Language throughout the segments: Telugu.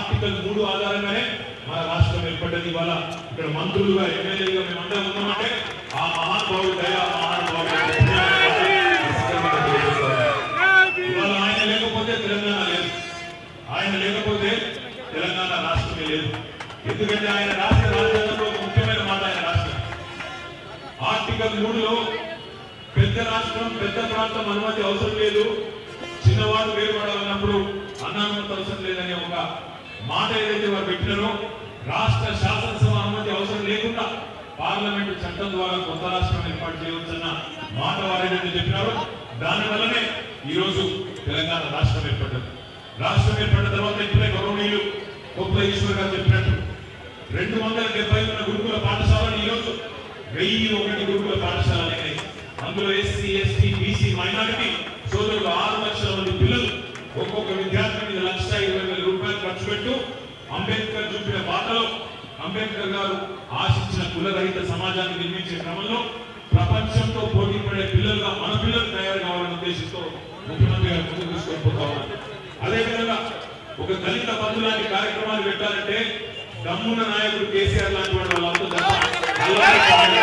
ఆర్టికల్ మూడు ఆధారంగానే మన రాష్ట్రం ఏర్పడ్డది ఇవాళ ఇక్కడ మంత్రులుగా ఎమ్మెల్యేలుగా మేము అందరం ఉన్నామంటే ఆ మహానుభావుడు దయ ఆ మహానుభావుడు ఇవాళ ఆయన లేకపోతే తెలంగాణ లేదు ఆయన లేకపోతే తెలంగాణ రాష్ట్రమే లేదు ఎందుకంటే ఆయన రాష్ట్ర రాజ్యాంగంలో ఒక ముఖ్యమైన మాట ఆయన రాష్ట్రం ఆర్టికల్ మూడులో పెద్ద రాష్ట్రం పెద్ద ప్రాంతం అనుమతి అవసరం లేదు చిన్నవాడు వేరుపడాలన్నప్పుడు అన్నానుమతి అవసరం లేదనే ఒక మాట ఏదైతే వారు పెట్టినారో రాష్ట్ర శాసనసభ అనుమతి అవసరం లేకుండా పార్లమెంటు చట్టం ద్వారా కొత్త రాష్ట్రం ఏర్పాటు చేయవచ్చన్న మాట వారు ఏదైతే చెప్పినారో దాని వల్లనే ఈరోజు తెలంగాణ రాష్ట్రం ఏర్పడ్డది రాష్ట్రం ఏర్పడిన తర్వాత ఇప్పుడే గౌరవనీయులు కొప్పుల ఈశ్వర్ గారు చెప్పినట్టు రెండు వందల డెబ్బై ఉన్న గురుకుల పాఠశాలలు ఈరోజు వెయ్యి ఒకటి గురుకుల పాఠశాలలు అయినాయి అందులో ఎస్సీ ఎస్టీ బీసీ మైనారిటీ సోదరులు ఆరు లక్షల మంది పిల్లలు ఒక్కొక్క విద్యార్థి మీద లక్ష ఇరవై వేల రూపాయలు ఖర్చు పెట్టు అంబేద్కర్ చూపిన బాటలో అంబేద్కర్ గారు ఆశించిన కులరహిత సమాజాన్ని నిర్మించే క్రమంలో ప్రపంచంతో పోటీ పడే పిల్లలుగా మన పిల్లలు తయారు కావాలనే ఉద్దేశంతో ముఖ్యమంత్రి గారు ముందుకు తీసుకొని పోతా ఉన్నారు అదేవిధంగా ఒక దళిత బంధు లాంటి కార్యక్రమాలు పెట్టాలంటే దమ్మున్న నాయకుడు కేసీఆర్ లాంటి వాడు వాళ్ళంతా తప్ప అలాంటి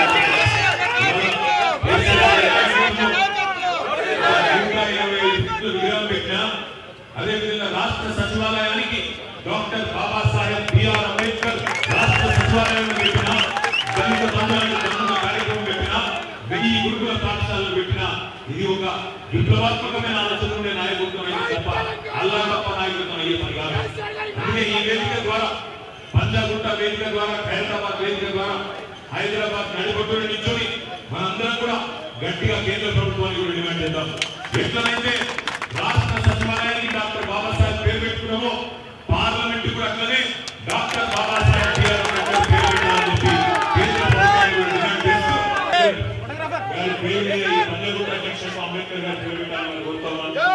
ఇంకా ఇరవై ఐదు ఫీట్లు విరామం పెట్టినా అదేవిధంగా రాష్ట్ర సచివాలయానికి డాక్టర్ బాబాసాహెబ్ బిఆర్ అంబేద్కర్ రాష్ట్ర సచివాలయంలో పెట్టిన దళిత బంధువులకు దమ్మున్న కార్యక్రమం పెట్టిన వెయ్యి గురుకుల పాఠశాలలు పెట్టిన ఇది ఒక విప్లవాత్మకమైన ఆలోచన ఉండే నాయకత్వం అయితే తప్ప అల్లా గొప్ప నాయకత్వం అయ్యే పని కాదు అందుకే ఈ వేదిక ద్వారా పంజాగుట్ట వేదిక ద్వారా ఖైరతాబాద్ వేదిక ద్వారా హైదరాబాద్ నడిపట్టుని నిల్చొని మనందరం కూడా గట్టిగా కేంద్ర ప్రభుత్వానికి కూడా డిమాండ్ చేద్దాం ఎట్లనైతే రాష్ట్ర సచివాలయానికి డాక్టర్ బాబాసాహెబ్ పేరు పెట్టుకున్నామో పార్లమెంట్ కూడా అట్లనే డాక్టర్ బాబాసాహెబ్ బిఆర్ అంబేద్కర్ పేరు పెట్టాలని చెప్పి కేంద్ర ప్రభుత్వానికి కూడా డిమాండ్ చేస్తూ గారి పేరు మీద ఈ పంజాగుట్ట అధ్యక్షుడు అంబేద్కర్ గారి పేరు పెట్టాలని కోరుతా ఉన్నాను